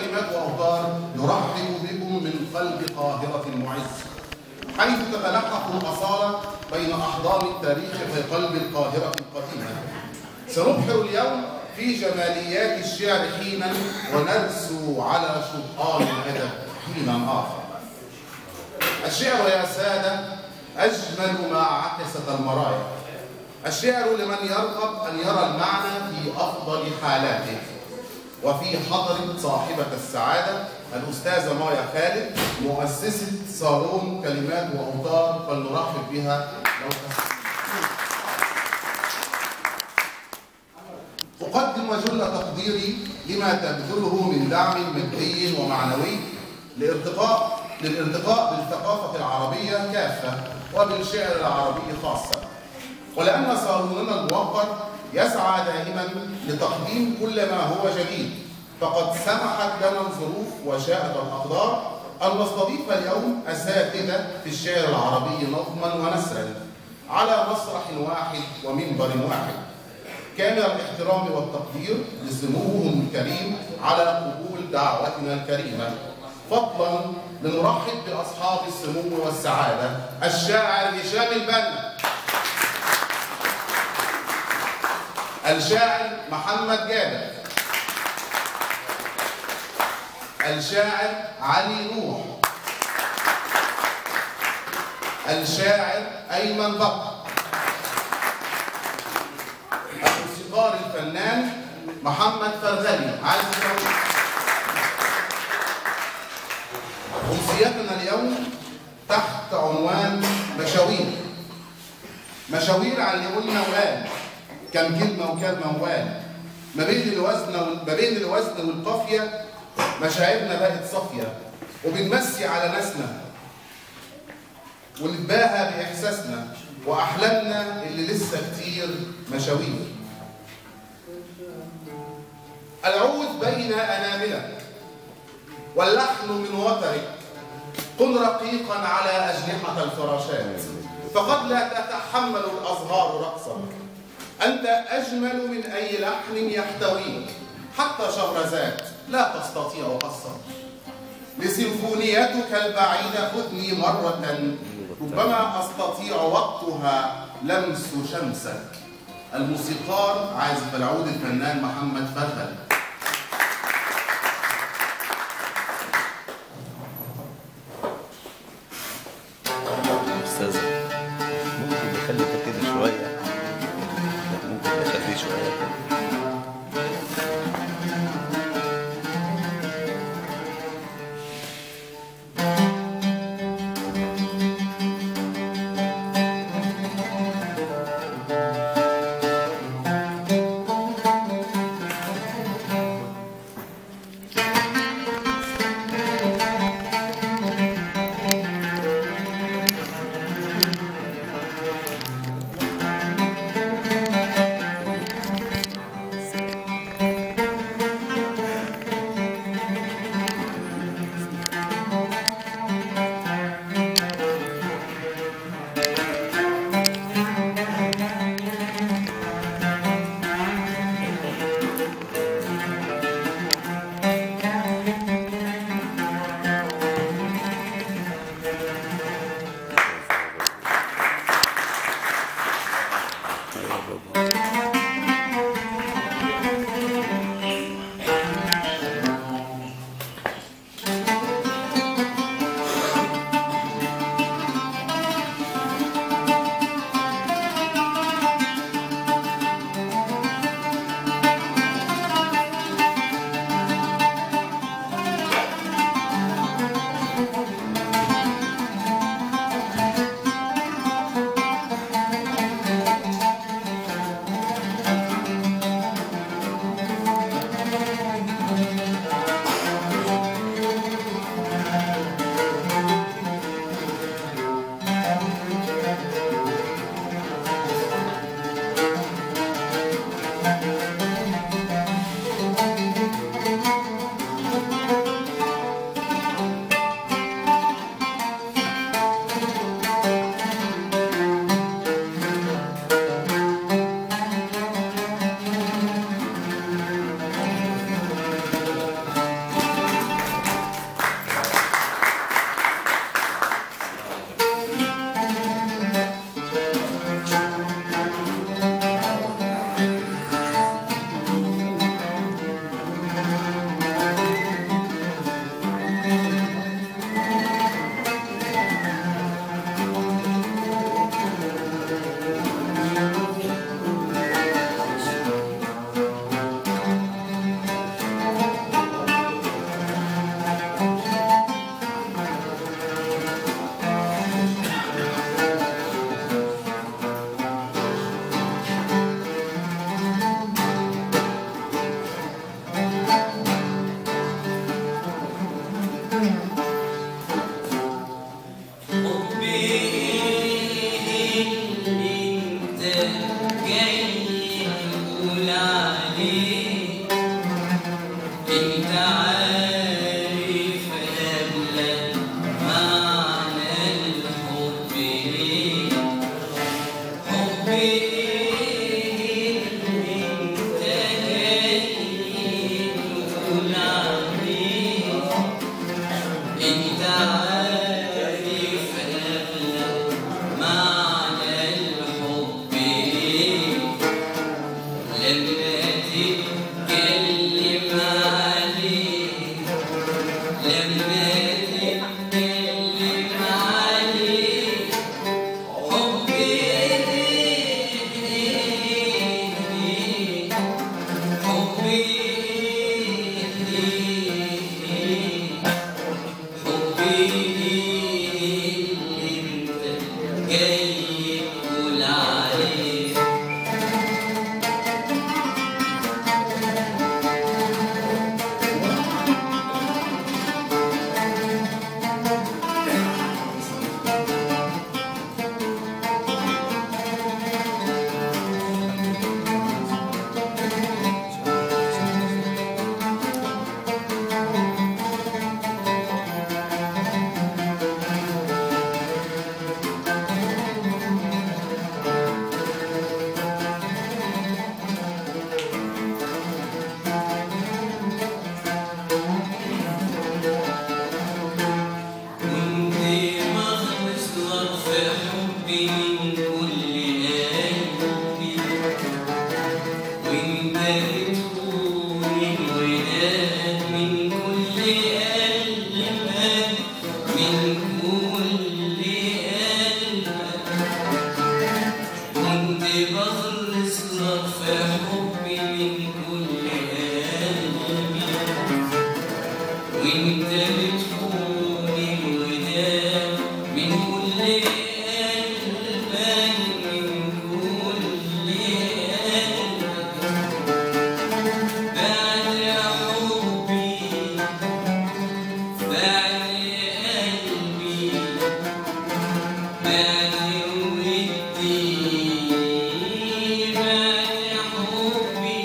كلمات وأوتار نرحب بكم من قلب قاهرة المعز حيث تتلحق الأصالة بين أحضان التاريخ في قلب القاهرة القديمة سنبحر اليوم في جماليات الشعر حينا ونرسو على شطآن الأدب حينا آخر الشعر يا سادة أجمل ما عكست المرايا الشعر لمن يرغب أن يرى المعنى في أفضل حالاته وفي حضرة صاحبة السعادة الأستاذة مايا خالد مؤسسة صالون كلمات وأوتار فلنرحب بها لو أقدم جل تقديري لما تبذله من دعم مادي ومعنوي لارتقاء للارتقاء بالثقافة العربية كافة وبالشعر العربي خاصة ولأن صالوننا الموقر يسعى دائما لتقديم كل ما هو جديد فقد سمحت لنا الظروف وشاءت الأقدار أن نستضيف اليوم أساتذة في الشعر العربي نظما ونثرا على مسرح واحد ومنبر واحد كامل الاحترام والتقدير لسموهم الكريم على قبول دعوتنا الكريمة فضلا لنرحب بأصحاب السمو والسعادة الشاعر هشام البنا الشاعر محمد جابر الشاعر علي نوح الشاعر أيمن بكر الموسيقار الفنان محمد فرغلي عازف أمسيتنا اليوم تحت عنوان مشاوير مشاوير على اللي قلنا وقال كم كلمة وكم موال ما بين الوزن ما بين الوزن والقافية مشاعرنا بقت صافية وبنمسي على ناسنا ونتباهى بإحساسنا وأحلامنا اللي لسه كتير مشاوير العود بين أناملك واللحن من وترك كن رقيقا على أجنحة الفراشات فقد لا تتحمل الأزهار رقصك أنت أجمل من أي لحن يحتويك حتى شهرزاد لا تستطيع قصك لسيمفونيتك البعيدة خذني مرة ربما أستطيع وقتها لمس شمسك الموسيقار عازف العود الفنان محمد فرغل أستاذة ممكن نخلي كده شوية ممكن نخليه شوية كده وانت بتكون الوداد من كل قلبك من كل قلبك بعد حبي بعد قلبي بعد ودي بعد حبي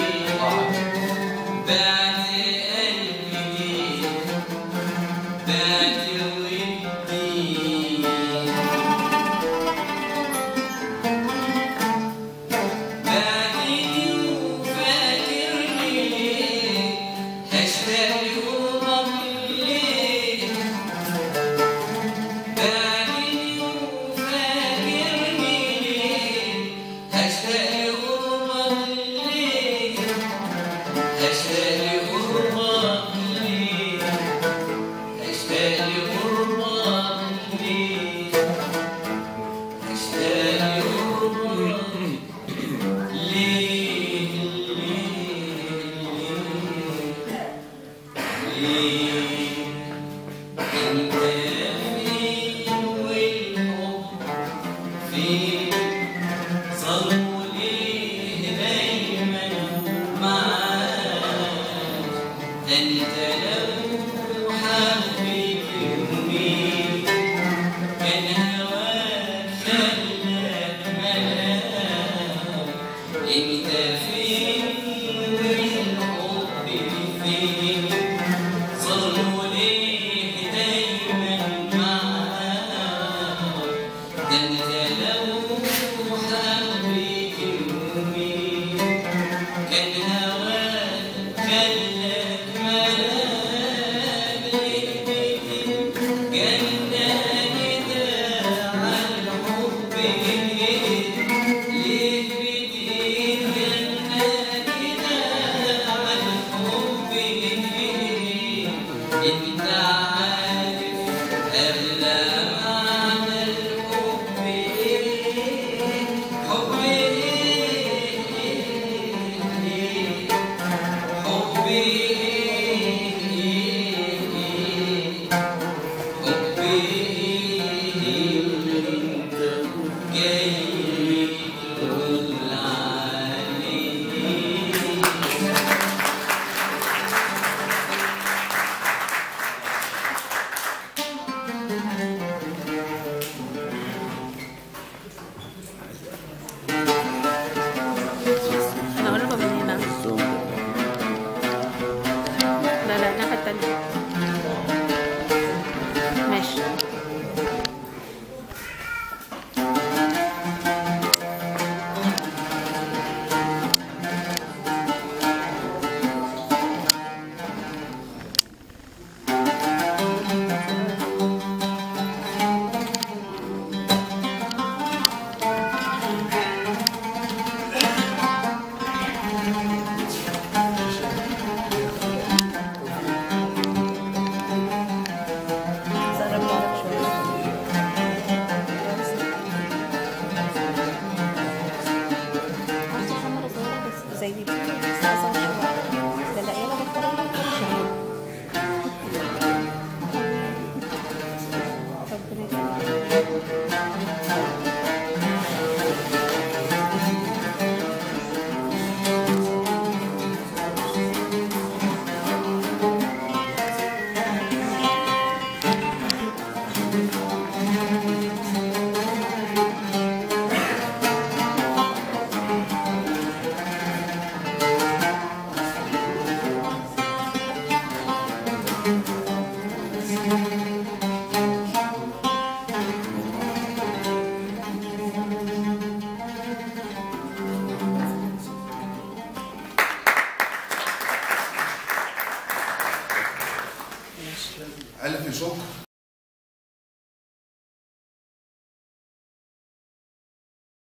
بعد قلبي بعد ودي بعدني وفاكرني ليه هشتاق لقربك ليه بعدني وفاكرني ليه هشتاق لقربك ليه هشتاق لقربك ليه هشتاق لقربك ليه هشتاق لقربك ليه ليه ليه انت فين والحب فين صاروا ليه دايما معاك انت لو حبيت يومين كان هواك خلاك ملاك انت فين والحب فين صاروا ليه دايما معاك ده انت لو حبيت يومين كان هواك خلاك ملاك جنة كده على الحب ليه بتتجنى كده على الحب انت عارف اغلى معنى الحب ايه حب ايه حب ايه حب ايه انت جاي تقول عليه انا قريبة من هنا لا لا الناحية التانية ماشي سقرب لك شوية عاوزة كاميرا صغيرة بس زي دي بس أصغر شوية ده لاقية لها بطارية مش عارفة. ربنا يخليك. ألف شكر